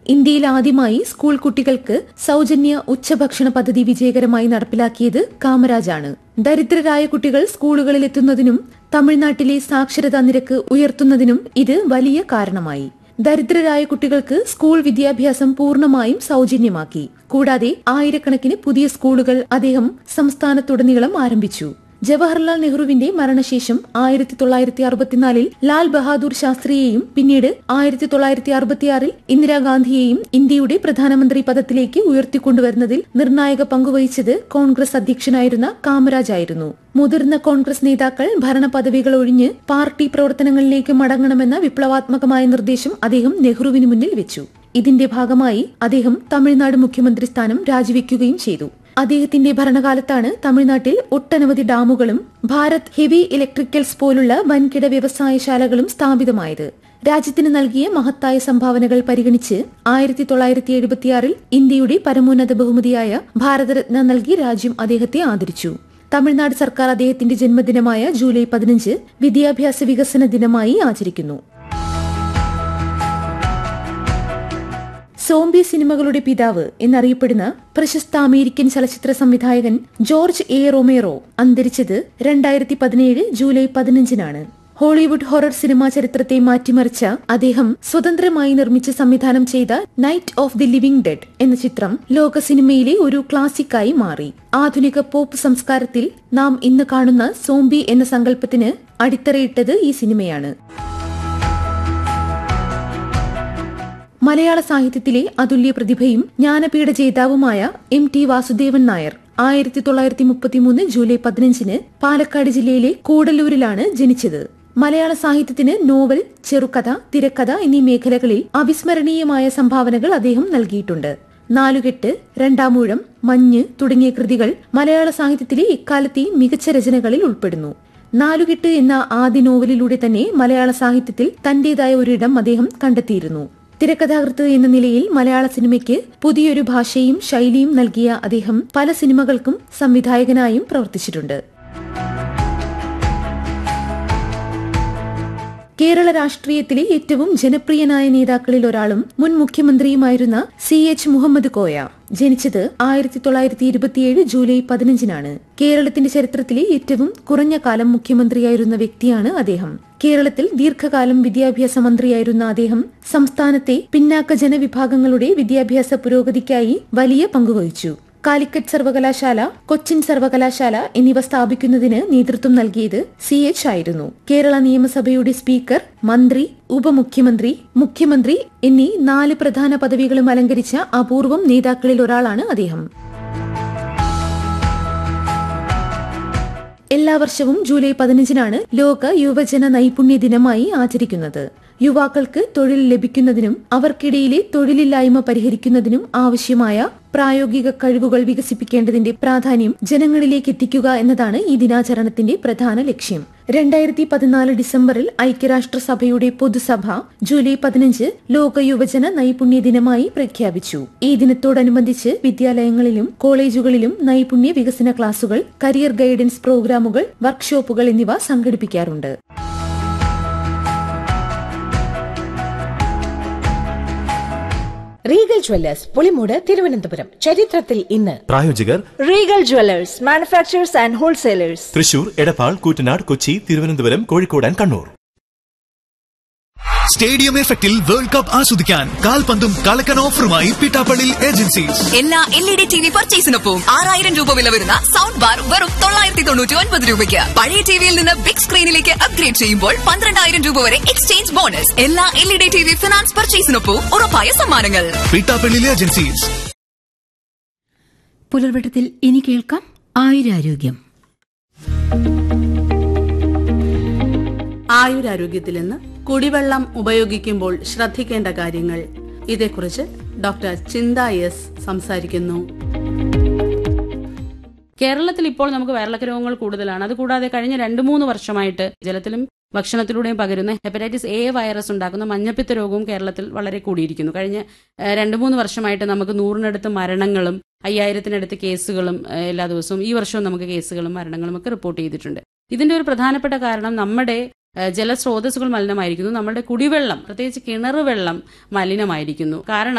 ഇന്ത്യയിൽ ആദ്യമായി സ്കൂൾ കുട്ടികൾക്ക് സൗജന്യ ഉച്ചഭക്ഷണ പദ്ധതി വിജയകരമായി നടപ്പിലാക്കിയത് കാമരാജാണ് ദരിദ്രരായ കുട്ടികൾ സ്കൂളുകളിൽ എത്തുന്നതിനും തമിഴ്നാട്ടിലെ സാക്ഷരതാ നിരക്ക് ഉയർത്തുന്നതിനും ഇത് വലിയ കാരണമായി ദരിദ്രരായ കുട്ടികൾക്ക് സ്കൂൾ വിദ്യാഭ്യാസം പൂർണ്ണമായും സൗജന്യമാക്കി കൂടാതെ ആയിരക്കണക്കിന് പുതിയ സ്കൂളുകൾ അദ്ദേഹം സംസ്ഥാനത്തുടനീളം ആരംഭിച്ചു ജവഹർലാൽ നെഹ്റുവിന്റെ മരണശേഷം ആയിരത്തി തൊള്ളായിരത്തി അറുപത്തിനാലിൽ ലാൽ ബഹാദൂർ ശാസ്ത്രിയെയും പിന്നീട് ആയിരത്തി തൊള്ളായിരത്തി അറുപത്തിയാറിൽ ഇന്ദിരാഗാന്ധിയെയും ഇന്ത്യയുടെ പ്രധാനമന്ത്രി പദത്തിലേക്ക് ഉയർത്തിക്കൊണ്ടുവരുന്നതിൽ നിർണായക പങ്കുവഹിച്ചത് കോൺഗ്രസ് അധ്യക്ഷനായിരുന്ന കാമരാജ് ആയിരുന്നു മുതിർന്ന കോൺഗ്രസ് നേതാക്കൾ ഭരണ പദവികൾ ഒഴിഞ്ഞ് പാർട്ടി പ്രവർത്തനങ്ങളിലേക്ക് മടങ്ങണമെന്ന വിപ്ലവാത്മകമായ നിർദ്ദേശം അദ്ദേഹം നെഹ്റുവിന് മുന്നിൽ വെച്ചു ഇതിന്റെ ഭാഗമായി അദ്ദേഹം തമിഴ്നാട് മുഖ്യമന്ത്രി സ്ഥാനം രാജിവെക്കുകയും ചെയ്തു അദ്ദേഹത്തിന്റെ ഭരണകാലത്താണ് തമിഴ്നാട്ടിൽ ഒട്ടനവധി ഡാമുകളും ഭാരത് ഹെവി ഇലക്ട്രിക്കൽസ് പോലുള്ള വൻകിട വ്യവസായശാലകളും സ്ഥാപിതമായത് രാജ്യത്തിന് നൽകിയ മഹത്തായ സംഭാവനകൾ പരിഗണിച്ച് ആയിരത്തി തൊള്ളായിരത്തി എഴുപത്തിയാറിൽ ഇന്ത്യയുടെ പരമോന്നത ബഹുമതിയായ ഭാരതരത്ന നൽകി രാജ്യം അദ്ദേഹത്തെ ആദരിച്ചു തമിഴ്നാട് സർക്കാർ അദ്ദേഹത്തിന്റെ ജന്മദിനമായ ജൂലൈ പതിനഞ്ച് വിദ്യാഭ്യാസ വികസന ദിനമായി ആചരിക്കുന്നു സോംബി സിനിമകളുടെ പിതാവ് എന്നറിയപ്പെടുന്ന പ്രശസ്ത അമേരിക്കൻ ചലച്ചിത്ര സംവിധായകൻ ജോർജ് എ റൊമേറോ അന്തരിച്ചത് രണ്ടായിരത്തി പതിനേഴ് ജൂലൈ പതിനഞ്ചിനാണ് ഹോളിവുഡ് ഹൊറർ സിനിമാ ചരിത്രത്തെ മാറ്റിമറിച്ച അദ്ദേഹം സ്വതന്ത്രമായി നിർമ്മിച്ച് സംവിധാനം ചെയ്ത night of the living dead എന്ന ചിത്രം ലോക സിനിമയിലെ ഒരു ക്ലാസിക്കായി മാറി ആധുനിക പോപ്പ് സംസ്കാരത്തിൽ നാം ഇന്ന് കാണുന്ന സോംബി എന്ന സങ്കല്പത്തിന് അടിത്തറയിട്ടത് ഈ സിനിമയാണ് മലയാള സാഹിത്യത്തിലെ അതുല്യ പ്രതിഭയും ജ്ഞാനപീഠ ജേതാവുമായ എം ടി വാസുദേവൻ നായർ ആയിരത്തി തൊള്ളായിരത്തി മുപ്പത്തിമൂന്ന് ജൂലൈ പതിനഞ്ചിന് പാലക്കാട് ജില്ലയിലെ കൂടല്ലൂരിലാണ് ജനിച്ചത് മലയാള സാഹിത്യത്തിന് നോവൽ ചെറുകഥ തിരക്കഥ എന്നീ മേഖലകളിൽ അവിസ്മരണീയമായ സംഭാവനകൾ അദ്ദേഹം നൽകിയിട്ടുണ്ട് നാലുകെട്ട് രണ്ടാമൂഴം മഞ്ഞ് തുടങ്ങിയ കൃതികൾ മലയാള സാഹിത്യത്തിലെ ഇക്കാലത്തെയും മികച്ച രചനകളിൽ ഉൾപ്പെടുന്നു നാലുകെട്ട് എന്ന ആദ്യ നോവലിലൂടെ തന്നെ മലയാള സാഹിത്യത്തിൽ തന്റേതായ ഒരിടം അദ്ദേഹം കണ്ടെത്തിയിരുന്നു തിരക്കഥാകൃത്ത് എന്ന നിലയിൽ മലയാള സിനിമയ്ക്ക് പുതിയൊരു ഭാഷയും ശൈലിയും നൽകിയ അദ്ദേഹം പല സിനിമകൾക്കും സംവിധായകനായും പ്രവർത്തിച്ചിട്ടുണ്ട് കേരള രാഷ്ട്രീയത്തിലെ ഏറ്റവും ജനപ്രിയനായ നേതാക്കളിൽ ഒരാളും മുൻ മുഖ്യമന്ത്രിയുമായിരുന്ന സി എച്ച് മുഹമ്മദ് കോയ ജനിച്ചത് ആയിരത്തി തൊള്ളായിരത്തി ഇരുപത്തിയേഴ് ജൂലൈ പതിനഞ്ചിനാണ് കേരളത്തിന്റെ ചരിത്രത്തിലെ ഏറ്റവും കുറഞ്ഞ കാലം മുഖ്യമന്ത്രിയായിരുന്ന വ്യക്തിയാണ് അദ്ദേഹം കേരളത്തിൽ ദീർഘകാലം വിദ്യാഭ്യാസ മന്ത്രിയായിരുന്ന അദ്ദേഹം സംസ്ഥാനത്തെ പിന്നാക്ക ജനവിഭാഗങ്ങളുടെ വിദ്യാഭ്യാസ പുരോഗതിക്കായി വലിയ പങ്കുവഹിച്ചു കാലിക്കറ്റ് സർവകലാശാല കൊച്ചിൻ സർവകലാശാല എന്നിവ സ്ഥാപിക്കുന്നതിന് നേതൃത്വം നൽകിയത് സി എച്ച് ആയിരുന്നു കേരള നിയമസഭയുടെ സ്പീക്കർ മന്ത്രി ഉപമുഖ്യമന്ത്രി മുഖ്യമന്ത്രി എന്നീ നാല് പ്രധാന പദവികളും അലങ്കരിച്ച അപൂർവം നേതാക്കളിൽ ഒരാളാണ് അദ്ദേഹം എല്ലാ വർഷവും ജൂലൈ പതിനഞ്ചിനാണ് ലോക യുവജന നൈപുണ്യ ദിനമായി ആചരിക്കുന്നത് യുവാക്കൾക്ക് തൊഴിൽ ലഭിക്കുന്നതിനും അവർക്കിടയിലെ തൊഴിലില്ലായ്മ പരിഹരിക്കുന്നതിനും ആവശ്യമായ പ്രായോഗിക കഴിവുകൾ വികസിപ്പിക്കേണ്ടതിന്റെ പ്രാധാന്യം ജനങ്ങളിലേക്ക് എത്തിക്കുക എന്നതാണ് ഈ ദിനാചരണത്തിന്റെ പ്രധാന ലക്ഷ്യം രണ്ടായിരത്തി പതിനാല് ഡിസംബറിൽ ഐക്യരാഷ്ട്രസഭയുടെ പൊതുസഭ ജൂലൈ പതിനഞ്ച് ലോക യുവജന നൈപുണ്യ ദിനമായി പ്രഖ്യാപിച്ചു ഈ ദിനത്തോടനുബന്ധിച്ച് വിദ്യാലയങ്ങളിലും കോളേജുകളിലും നൈപുണ്യ വികസന ക്ലാസുകൾ കരിയർ ഗൈഡൻസ് പ്രോഗ്രാമുകൾ വർക്ക്ഷോപ്പുകൾ എന്നിവ സംഘടിപ്പിക്കാറുണ്ട് റീഗൽ ജ്വല്ലേഴ്സ് പുളിമൂട് തിരുവനന്തപുരം ചരിത്രത്തിൽ ഇന്ന് പ്രായോജകർ Regal jewellers manufacturers and wholesalers Thrissur Edappal Koottanad Kochi Thiruvananthapuram Kozhikode and Kannur stadium എഫക്റ്റിൽ വേൾഡ് കപ്പ് ആസ്വദിക്കാൻ കാൽപന്തും കളക്കൻ ഓഫറുമായി പിട്ടാപ്പള്ളി ഏജൻസീസ് എല്ലാ L E D T V പർച്ചേസിനൊപ്പം ആറായിരം രൂപ വില വരുന്ന സൗണ്ട് ബാർ വെറും തൊള്ളായിരത്തി തൊണ്ണൂറ്റി ഒൻപത് രൂപയ്ക്ക് പഴയ ടിവിയിൽ നിന്ന് ബിഗ് സ്ക്രീനിലേക്ക് അപ്ഗ്രേഡ് ചെയ്യുമ്പോൾ പന്ത്രണ്ടായിരം രൂപ വരെ എക്സ്ചേഞ്ച് ബോണസ് എല്ലാ L E D T V finance പർച്ചേസിനൊപ്പം ഉറപ്പായ സമ്മാനങ്ങൾ പിട്ടാപ്പള്ളി ഏജൻസീസ് പുലർവട്ടത്തിൽ ഇനി കേൾക്കാം ആയുരാരോഗ്യം ആയുരാരോഗ്യത്തിൽ നിന്ന് കുടിവെള്ളം ഉപയോഗിക്കുമ്പോൾ ശ്രദ്ധിക്കേണ്ട കാര്യങ്ങൾ ഇതേക്കുറിച്ച് ഡോക്ടർ ചിന്ത എസ് സംസാരിക്കുന്നു കേരളത്തിൽ ഇപ്പോൾ നമുക്ക് വയറിളക്ക രോഗങ്ങൾ കൂടുതലാണ് അതുകൂടാതെ കഴിഞ്ഞ രണ്ട് മൂന്ന് വർഷമായിട്ട് ജലത്തിലും ഭക്ഷണത്തിലൂടെയും പകരുന്ന ഹെപ്പറ്റൈറ്റിസ് എ വൈറസ് ഉണ്ടാക്കുന്ന മഞ്ഞപ്പിത്ത രോഗവും കേരളത്തിൽ വളരെ കൂടിയിരിക്കുന്നു കഴിഞ്ഞ ഏഹ്, രണ്ട് മൂന്ന് വർഷമായിട്ട് നമുക്ക് നൂറിനടുത്ത് മരണങ്ങളും അയ്യായിരത്തിനടുത്ത് കേസുകളും ഏഹ്, എല്ലാ ദിവസവും ഈ വർഷവും നമുക്ക് കേസുകളും മരണങ്ങളും ഒക്കെ റിപ്പോർട്ട് ചെയ്തിട്ടുണ്ട് ഇതിന്റെ ഒരു പ്രധാനപ്പെട്ട കാരണം നമ്മുടെ ഏഹ്, ജലസ്രോതസ്സുകൾ മലിനമായിരിക്കുന്നു നമ്മുടെ കുടിവെള്ളം പ്രത്യേകിച്ച് കിണർ വെള്ളം മലിനമായിരിക്കുന്നു കാരണം